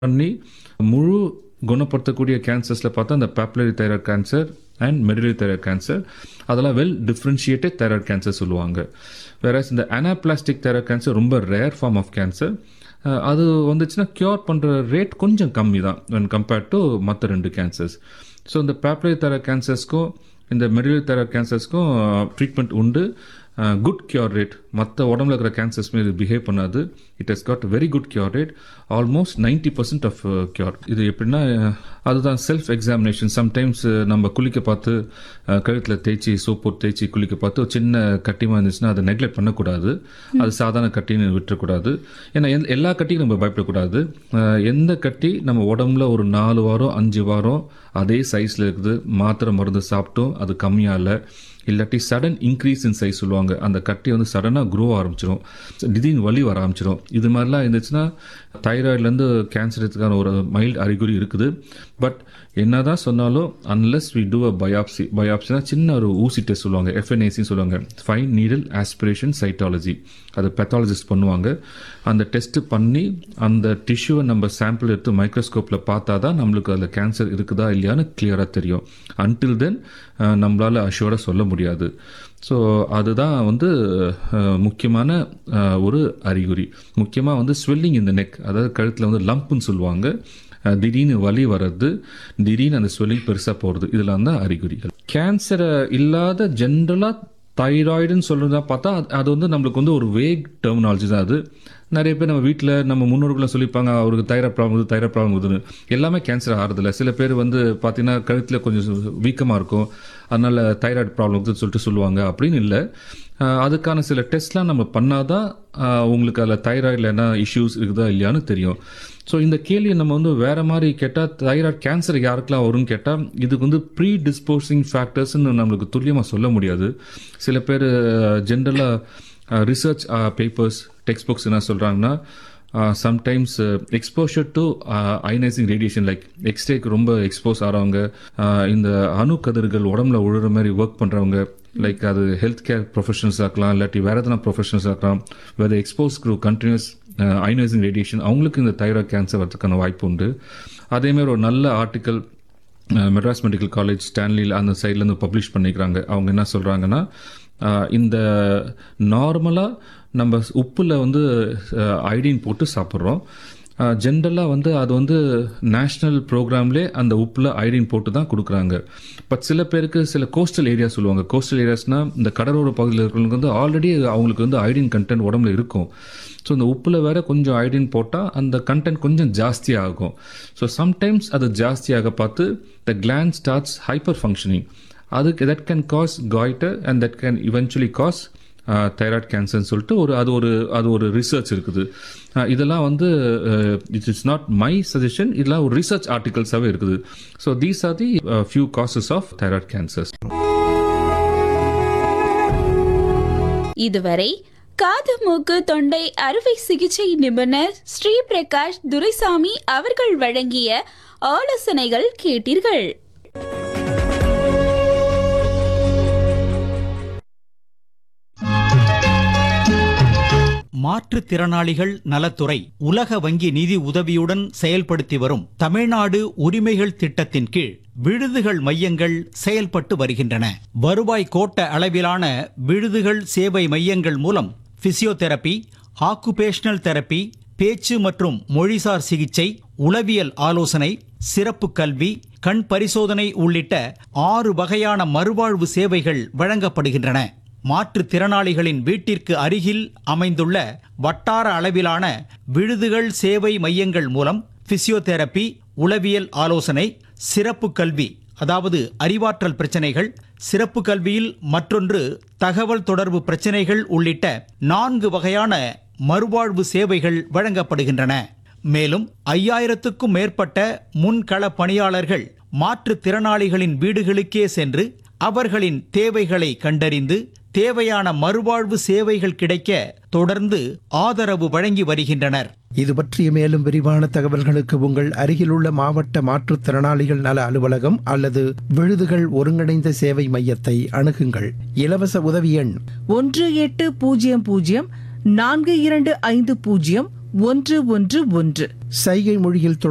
பண்ணி முழு குணப்படுத்தக்கூடிய கேன்சர்ஸில் பார்த்தா அந்த papillary thyroid cancer and medullary thyroid cancer அதெல்லாம் வெல் டிஃப்ரென்ஷியேட்டட் தைராய்டு கேன்சர் சொல்லுவாங்க வேற இந்த அனாப்ளாஸ்டிக் தைராய்டு கேன்சர் ரொம்ப ரேர் ஃபார்ம் ஆஃப் கேன்சர் அது வந்துச்சுன்னா க்யூர் பண்ணுற ரேட் கொஞ்சம் கம்மி தான் when compared டு மற்ற ரெண்டு கேன்சர்ஸ் ஸோ இந்த பேப்லரி தைராய்டு கேன்சர்ஸ்க்கும் இந்த மெடிலரி தைராய்டு கேன்சர்ஸ்க்கும் ட்ரீட்மெண்ட் உண்டு குட் கியூர் ரேட் மற்ற உடம்புல இருக்கிற கேன்சர்ஸ் மாரி இது பிஹேவ் பண்ணாது it has got very good cure rate almost ninety percent of cure இது எப்படின்னா அஹ், அதுதான் செல்ஃப் எக்ஸாமினேஷன் சம்டைம்ஸ் நம்ம குளிக்க பார்த்து கழுத்தில் தேய்ச்சி சோப் போட்டு தேய்ச்சி குளிக்க பார்த்து ஒரு சின்ன கட்டிமா இருந்துச்சுன்னா அதை நெக்லெக்ட் பண்ணக்கூடாது அது சாதாரண கட்டின்னு விட்டுறக்கூடாது ஏன்னா எந்த- எல்லா கட்டியும் நம்ம பயப்படக்கூடாது அஹ், எந்த கட்டி நம்ம உடம்புல ஒரு நாலு வாரம் அஞ்சு வாரம் அதே சைஸில் இருக்குது மாத்திரை மருந்து சாப்பிட்டும் அது கம்மியாக இல்லை இல்லாட்டி சடன் இன்க்ரீஸ் இன் சைஸ் சொல்லுவாங்க அந்த கட்டி வந்து சடனாக க்ரோ ஆரம்பிச்சிடும் திடீர்னு வலி வர ஆரம்பிச்சிடும் இது மாதிரிலாம் இருந்துச்சுன்னா தைராய்டுலேருந்து கேன்சர் இதுக்கான ஒரு மைல்டு அறிகுறி இருக்குது பட் என்னதான் சொன்னாலும் unless we do a biopsy பயாப்சினா சின்ன ஒரு ஊசி டெஸ்ட் சொல்லுவாங்க எஃப்என்ஏசின்னு சொல்லுவாங்க ஃபைன் நீடல் ஆஸ்பிரேஷன் சைட்டாலஜி அது பெத்தாலஜிஸ்ட் பண்ணுவாங்க அந்த டெஸ்ட் பண்ணி அந்த டிஷ்யூவை நம்ம சாம்பிள் எடுத்து மைக்ரோஸ்கோப்பில் பார்த்தா தான் நம்மளுக்கு அதில் கேன்சர் இருக்குதா இல்லையான்னு கிளியராக தெரியும் அன்டில் தென் நம்மளால் அஷ்யூராக சொல்ல முடியாது ஸோ அதுதான் வந்து அஹ், முக்கியமான அஹ், ஒரு அறிகுறி முக்கியமாக வந்து ஸ்வெல்லிங் இந்த நெக் அதாவது கழுத்தில் வந்து லம்ப்னு சொல்லுவாங்க அஹ், திடீர்னு வலி வர்றது திடீர்னு அந்த ஸ்வெல்லிங் பெருசாக போகிறது இதெல்லாம் தான் அறிகுறிகள் கேன்சரை இல்லாத ஜென்ரலாக தைராய்டுன்னு சொல்கிறதா பார்த்தா அது- அது வந்து நம்மளுக்கு வந்து ஒரு வேக் டெர்மினாலஜி தான் அது நிறைய பேர் நம்ம வீட்டில் நம்ம முன்னோர்கள்லாம் சொல்லியிருப்பாங்க அவருக்கு தைராய்டு ப்ராப்ளம் இருக்குது தைராய்டு ப்ராப்ளம் இருக்குதுன்னு எல்லாமே கேன்சர் ஆகிறதில்ல சில பேர் வந்து பார்த்தீங்கன்னா கழுத்தில் கொஞ்சம் வீக்கமாக இருக்கும் அதனால தைராய்டு ப்ராப்ளம் இருக்குதுன்னு சொல்லிட்டு சொல்லுவாங்க அப்படின்னு இல்லை ஆஹ் அதுக்கான சில டெஸ்ட்லாம் நம்ம பண்ணாதான் ஆஹ் உங்களுக்கு அதில் தைராய்டில் என்ன இஷ்யூஸ் இருக்குதா இல்லையான்னு தெரியும் ஸோ இந்த கேள்வியை நம்ம வந்து வேற மாதிரி கேட்டால் தைராய்டு கேன்சர் யாருக்கெல்லாம் வரும்னு கேட்டால் இதுக்கு வந்து ப்ரீ டிஸ்போசிங் ஃபேக்டர்ஸ்னு நம்மளுக்கு துல்லியமாக சொல்ல முடியாது சில பேர் ஜென்ரலாக ரிசர்ச் பேப்பர்ஸ் டெக்ஸ்ட் புக்ஸ் என்ன சொல்கிறாங்கன்னா sometimes exposure to ionising radiation like எக்ஸ்ரேக்கு ரொம்ப எக்ஸ்போஸ் ஆகிறவங்க இந்த அணு கதிர்கள் உடம்புல விழுற மாதிரி ஒர்க் பண்ணுறவங்க லைக் அது ஹெல்த் கேர் ப்ரொஃபஷனல்ஸ் ஆக்கலாம் இல்லாட்டி வேற எதனா ப்ரொஃபஷனல்ஸ் ஆக்கலாம் வேறு expose to continuous ionising radiation அவங்களுக்கு இந்த தைராய்டு கேன்சர் வரதுக்கான வாய்ப்பு உண்டு அதேமாதிரி ஒரு நல்ல ஆர்டிக்கல் மெட்ராஸ் மெடிக்கல் காலேஜ் ஸ்டான்லியில் அந்த சைட்லேருந்து பப்ளிஷ் பண்ணிக்கிறாங்க அவங்க என்ன சொல்கிறாங்கன்னா இந்த நார்மலாக நம்ம உப்பில் வந்து ஐடின் போட்டு சாப்பிட்றோம் ஜென்ரலாக வந்து அது வந்து நேஷ்னல் ப்ரோக்ராம்லே அந்த உப்பில் ஐடின் போட்டு தான் கொடுக்குறாங்க பட் சில பேருக்கு சில கோஸ்டல் ஏரியா சொல்லுவாங்க கோஸ்டல் ஏரியாஸ்னால் இந்த கடலோர பகுதியில் இருக்கிறவங்களுக்கு வந்து ஆல்ரெடி அவங்களுக்கு வந்து ஐடின் கண்டென்ட் உடம்புல இருக்கும் ஸோ இந்த உப்பில் வேற கொஞ்சம் ஐடின் போட்டால் அந்த கண்டென்ட் கொஞ்சம் ஜாஸ்தி ஆகும் ஸோ சம்டைம்ஸ் அது ஜாஸ்தியாக பார்த்து the gland starts hyper functioning அதுக்கு that can cause goitre and that can eventually cause thyroid கேன்சர்னு சொல்லிட்டு ஒரு அது ஒரு அது ஒரு ரிசர்ச் இருக்குது அஹ் இதெல்லாம் வந்து it is not my suggestion இதெல்லாம் ஒரு ரிசர்ச் ஆர்டிகல்ஸாகவே இருக்குது so these are the few causes of thyroid cancers இதுவரை காது மூக்கு தொண்டை அறுவை சிகிச்சை நிபுணர் ஸ்ரீ பிரகாஷ் துரைசாமி அவர்கள் வழங்கிய ஆலோசனைகள் கேட்டீர்கள் மாற்றுத்திறனாளிகள் நலத்துறை உலக வங்கி நிதி உதவியுடன் செயல்படுத்தி வரும் தமிழ்நாடு உரிமைகள் திட்டத்தின் கீழ் விடுதிகள் மையங்கள் செயல்பட்டு வருகின்றன வருவாய் கோட்ட அளவிலான விடுதிகள் சேவை மையங்கள் மூலம் பிசியோதெரபி ஆக்குபேஷனல் தெரபி பேச்சு மற்றும் மொழிசார் சிகிச்சை உளவியல் ஆலோசனை சிறப்பு கல்வி கண் பரிசோதனை உள்ளிட்ட ஆறு வகையான மறுவாழ்வு சேவைகள் வழங்கப்படுகின்றன மாற்றுத்திறனாளிகளின் வீட்டிற்கு அருகில் அமைந்துள்ள வட்டார அளவிலான விடுதிகள் சேவை மையங்கள் மூலம் பிசியோதெரபி உளவியல் ஆலோசனை சிறப்பு கல்வி அதாவது அறிவாற்றல் பிரச்சனைகள் சிறப்பு கல்வியில் மற்றொன்று தகவல் தொடர்பு பிரச்சனைகள் உள்ளிட்ட நான்கு வகையான மறுவாழ்வு சேவைகள் வழங்கப்படுகின்றன மேலும் ஐயாயிரத்துக்கும் மேற்பட்ட முன்கள பணியாளர்கள் மாற்றுத்திறனாளிகளின் வீடுகளுக்கே சென்று அவர்களின் தேவைகளை கண்டறிந்து தேவையான மறுவாழ்வு சேவைகள் கிடைக்க தொடர்ந்து ஆதரவு வழங்கி வருகின்றனர் இது பற்றிய மேலும் விரிவான தகவல்களுக்கு உங்கள் அருகிலுள்ள மாவட்ட மாற்றுத்திறனாளிகள் நல அலுவலகம் அல்லது விழுதுகள் ஒருங்கிணைந்த சேவை மையத்தை அணுகுங்கள் இலவச உதவி எண் ஒன்று எட்டு பூஜ்ஜியம் பூஜ்ஜியம் நான்கு இரண்டு ஐந்து பூஜ்ஜியம் ஒன்று ஒன்று ஒன்று சைகை மொழியில்